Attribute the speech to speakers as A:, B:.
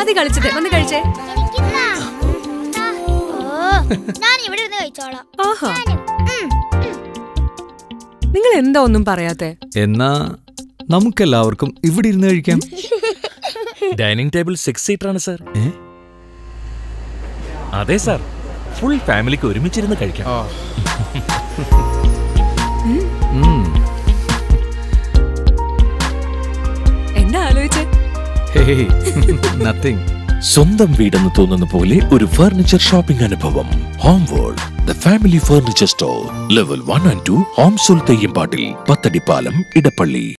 A: മതി കളിച്ചിട്ട് വന്ന് കഴിച്ചേ
B: എനിക്കിന്നാ. ആ, ഓ ഞാൻ ഇവിടെ ഇരുന്ന് കഴിച്ചോളാം
A: ആഹാ
B: ഉം.
A: നിങ്ങൾ എന്താ ഒന്നും പറയാത്തെ
C: എന്നാ നമുക്കെല്ലാവർക്കും ഇവിടെ ഇരുന്ന് കഴിക്കാം
D: ഡൈനിങ് ടേബിൾ സിക്സ് സീറ്റർ ആണ് സാർ
C: ഏ?
D: അതെ സാർ ഫുൾ ഫാമിലിക്ക് ഒരുമിച്ചിരുന്ന് കഴിക്കാം
C: ഉം.
A: എന്താ ആലോചിച്ചേ
C: ഹേയ് നത്തിങ്
E: സ്വന്തം വീടെന്ന് തോന്നുന്ന പോലെ ഒരു ഫർണിച്ചർ ഷോപ്പിംഗ് അനുഭവം home world the family furniture store level one and two home സുൽ തെയ്യമ്പാട്ടിൽ പത്തടിപ്പാലം ഇടപ്പള്ളി